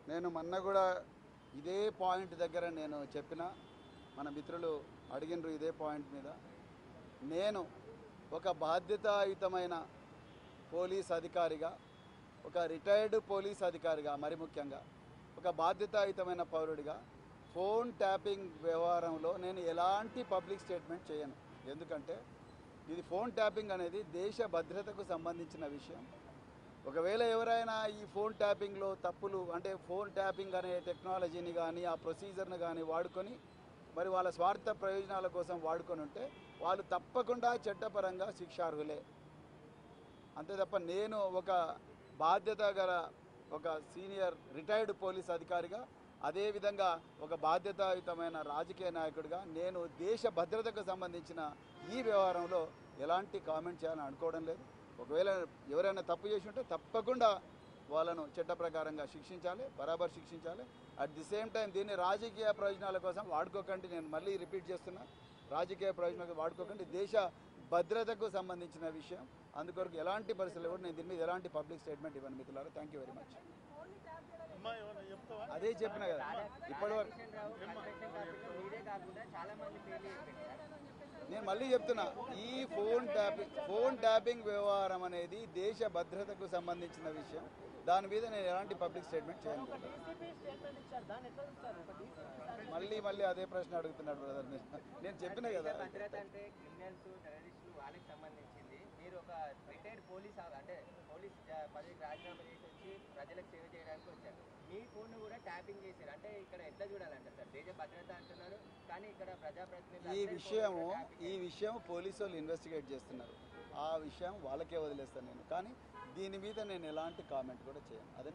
నేను మొన్న కూడా ఇదే పాయింట్ దగ్గర నేను చెప్పిన మన మిత్రులు అడిగినరు ఇదే పాయింట్ మీద నేను ఒక బాధ్యతాయుతమైన పోలీస్ అధికారిగా ఒక రిటైర్డ్ పోలీస్ అధికారిగా మరి ముఖ్యంగా ఒక బాధ్యతాయుతమైన పౌరుడిగా ఫోన్ ట్యాపింగ్ వ్యవహారంలో నేను ఎలాంటి పబ్లిక్ స్టేట్మెంట్ చేయను ఎందుకంటే ఇది ఫోన్ ట్యాపింగ్ అనేది దేశ భద్రతకు సంబంధించిన విషయం ఒకవేళ ఎవరైనా ఈ ఫోన్ ట్యాపింగ్లో తప్పులు అంటే ఫోన్ ట్యాపింగ్ అనే టెక్నాలజీని కానీ ఆ ప్రొసీజర్ని కానీ వాడుకొని మరి వాళ్ళ స్వార్థ ప్రయోజనాల కోసం వాడుకొని ఉంటే వాళ్ళు తప్పకుండా చట్టపరంగా శిక్షార్హులే అంతే తప్ప నేను ఒక బాధ్యత గల ఒక సీనియర్ రిటైర్డ్ పోలీస్ అధికారిగా అదేవిధంగా ఒక బాధ్యతాయుతమైన రాజకీయ నాయకుడిగా నేను దేశ భద్రతకు సంబంధించిన ఈ వ్యవహారంలో ఎలాంటి కామెంట్ చేయాలని అనుకోవడం లేదు ఒకవేళ ఎవరైనా తప్పు చేసి ఉంటే తప్పకుండా వాళ్ళను చట్ట ప్రకారంగా శిక్షించాలి బరాబర్ శిక్షించాలి అట్ ది సేమ్ టైం దీన్ని రాజకీయ ప్రయోజనాల కోసం వాడుకోకండి నేను మళ్ళీ రిపీట్ చేస్తున్నా రాజకీయ ప్రయోజనాలకు వాడుకోకండి దేశ భద్రతకు సంబంధించిన విషయం అందుకొరకు ఎలాంటి పరిస్థితులు కూడా నేను దీని మీద ఎలాంటి పబ్లిక్ స్టేట్మెంట్ ఇవ్వను మిత్రులారా థ్యాంక్ యూ వెరీ మచ్ అమ్మా ఏమన్నా చెప్తావా అదే చెప్పిన కదా ఇప్పటి వరకు కిషన్ రావు కన్వెన్షన్ టాపిక్ మీరే కాకుండా చాలా మంది పేర్లు చెప్పారు నేను మళ్ళీ చెప్తున్నా ఈ ఫోన్ ట్యాపింగ్ ఫోన్ ట్యాపింగ్ వ్యవహారం అనేది దేశ భద్రతకు సంబంధించిన విషయం దాని మీద నేను ఎలాంటి పబ్లిక్ స్టేట్మెంట్ చేయను డీసీపీ స్టేట్మెంట్ ఇచ్చారు దాన్ని ఎట్లా చూస్తారు ఒక డీసీపీ మళ్ళీ మళ్ళీ అదే ప్రశ్న అడుగుతున్నాడు బ్రదర్ మీరు నేను చెప్పిన కదా దేశ భద్రత అంటే క్రిమినల్స్ టెర్రరిస్టులు వాళ్ళకి సంబంధించింది మీరు ఒక రిటైర్డ్ పోలీస్ ఆ- అంటే పోలీస్ జా- పదవికి రాజీనామా చేసి వచ్చి ప్రజలకు సేవ చేయడానికి వచ్చారు మీ ఫోన్ కూడా ట్యాపింగ్ చేశారు అంటే ఇక్కడ ఎట్లా చూడాలంటే సార్ దేశ భద్రత అంటున్నారు కానీ ఇక్కడ ప్రజాప్రతినిధులు ఈ అందరి విషయము phone కూడా tapping ఈ విషయం పోలీసు వాళ్ళు ఇన్వెస్టిగేట్ చేస్తున్నారు ఆ విషయం వాళ్ళకే వదిలేస్తాను నేను కానీ దీని మీద నేను ఎలాంటి కామెంట్ కూడా చేయను అదే